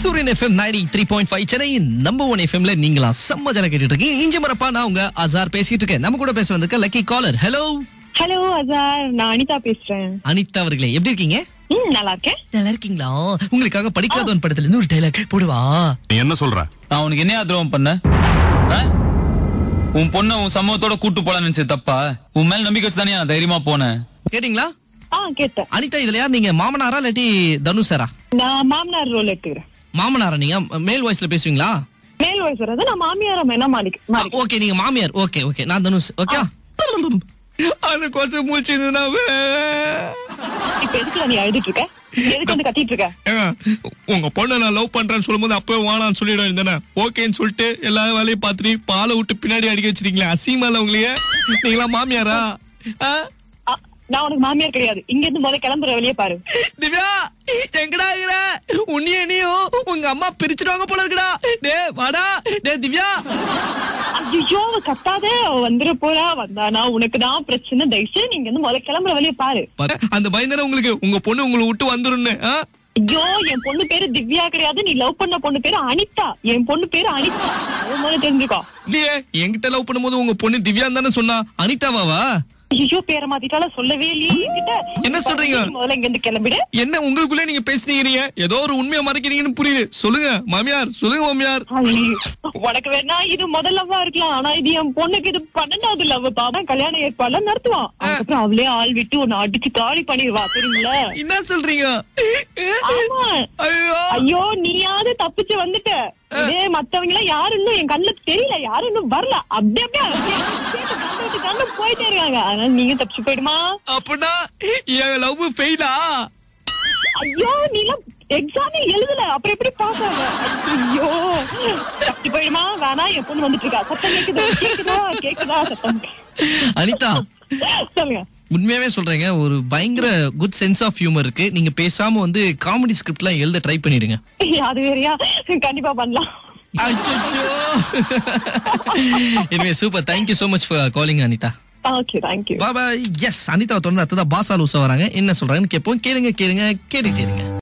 சூரியன் FM ninety three point five Chennai number one எஃப்எம்ல நீங்களா செம்ம ஜன கேட்டுட்டு இருக்கீங்க இஞ்சி மரப்பா நான் உங்க அசார் பேசிட்டு இருக்கேன் நம்ம கூட பேச வந்திருக்க lucky caller hello hello Azhar நான் அனிதா பேசுறேன் அனிதா அவர்களே எப்படி இருக்கீங்க ம் நல்லா இருக்கேன் நல்லா இருக்கீங்களா உங்களுக்காக படிக்காதவன் படத்துல இன்னொரு டைலாக் போடுவா நீ என்ன சொல்ற நான் உனக்கு என்ன துரோகம் பண்ண ஆ? உன் பொண்ண உன் சமூகத்தோட கூட்டு போலான்னு நினைச்சது தப்பா உன் மேல நம்பிக்கை வச்சு தானே நான் தைரியமா போனேன் கேட்டீங்களா ஆ கேட்டேன் அனிதா இதுல யார் நீங்க மாமனாரா இல்லாட்டி தனுஷரா நான் மாமனார் ரோல் எடுத்துக்கிறேன் மாமனாரா நீங்க மேல் வாய்ஸ்ல பேசுவீங்களா மேல் வயசு வராது நான் மாமியார என்ன மாலிக் மாலிக் ஓகே நீங்க மாமியார் ஓகே ஓகே நான் தனுஷ் ஓகே அந்த கொசு மூச்சுதுன்னா இப்ப எதுக்குல நீ அழுதுட்டு இருக்க எதுக்கு வந்து கத்திட்டு இருக்க ஏங்க, உங்க பொண்ணை நான் லவ் பண்றேன்னு சொல்லும்போது அப்பவே வானான்னு சொல்லிட வேண்டியதானே ஓகேன்னு சொல்லிட்டு எல்லா வேலையும் பார்த்துட்டு பாலை விட்டு பின்னாடி அடிக்க வச்சிருக்கீங்களே அசிங்கமா உங்களையே நீங்களா மாமியாரா ஆ? ஆ, நான் உனக்கு மாமியார் கிடையாது இங்க இருந்து முதல்ல கிளம்புற வெளியே பாரு திவ்யா எங்கடா இருக்கிற உன்னிய நீயும் உங்க அம்மா பிரிச்சிடுவாங்க போல இருக்குடா டே வாடா டே திவ்யா ஐயோ அவ கத்தாத அவ வந்துட போறா வந்தானா உனக்கு தான் பிரச்சனை தயவுசெய்து நீங்க இருந்து முதல்ல கிளம்புற வெளியே பாரு பாரு, அந்த பயந்தானே உங்களுக்கு உங்க பொண்ணு உங்களை விட்டு வந்துருன்னு ஆ? ஐயோ என் பொண்ணு பேரு திவ்யா கிடையாது நீ லவ் பண்ண பொண்ணு பேரு அனிதா என் பொண்ணு பேரு அனிதா அது முதல்ல தெரிஞ்சுக்கோ இல்லையே என்கிட்ட லவ் பண்ணும்போது உங்க பொண்ணு திவ்யா தானே சொன்னா அனிதாவாவா ஐயோ பேரை மாத்திட்டால சொல்லவே இல்லையே என்கிட்ட. என்ன சொல்றீங்க? முதல்ல இங்க இருந்து கிளம்பிடு என்ன உங்களுக்குள்ளே நீங்க பேசுனீங்க ஏதோ ஒரு உண்மையை மறைக்கிறீங்கன்னு புரியுது சொல்லுங்க மாமியார் சொல்லுங்க மாமியார் ஐயோ, உனக்கு வேணா இது முதல் லவ்வா இருக்கலாம் ஆனா இது என் பொண்ணுக்கு இது பன்னெண்டாவது லவ் பாபா கல்யாணம் ஏற்பாடுலாம் நடத்துவான் அதுக்கப்புறம் அவளே ஆள் விட்டு உன்னை அடிச்சு காலி பண்ணிடுவா தெரியுமில என்ன சொல்றீங்க ஆமா ஐயோ ஐயோ நீயாவது தப்பிச்சு வந்துட்ட இதே மத்தவங்க எல்லாம் யாரு இன்னும் என் கண்ணுக்கு தெரியல யாரும் இன்னும் வரல அப்படியே அப்படியே அப்படியே கேட்டு கண்ணு விட்டு கண்ணு போயிட்டே இருக்காங்க அதனால நீங்க தப்பிச்சு போயிடுமா அப்படின்னா என் லவ் ஃபெயிலா ஐயோ நீ எல்லாம் எக்ஸாமே எழுதல அப்புறம் எப்படி பாஸ் ஆக ஐயோ தப்பி போயிடுமா வேணா என் பொண்ணு வந்துட்டு இருக்கா சத்தம் கேக்குதா கேக்குதா கேக்குதா சத்தம் அனிதா சொல்லுங்க உண்மையாவே சொல்றேங்க ஒரு பயங்கர குட் சென்ஸ் ஆஃப் ஹியூமர் இருக்கு நீங்க பேசாம வந்து காமெடி ஸ்கிரிப்ட்லாம் எழுத ட்ரை பண்ணிடுங்க அது வேறையா கண்டிப்பா பண்ணலாம் எனவே super thank you so much for calling Anitha okay thank you bye bye yes Anitha தொடர்ந்து அடுத்ததா பாசால் உசா வராங்க என்ன சொல்றாங்கன்னு கேட்போம் கேளுங்க கேளுங்க கேட்டுட்டே இருங்க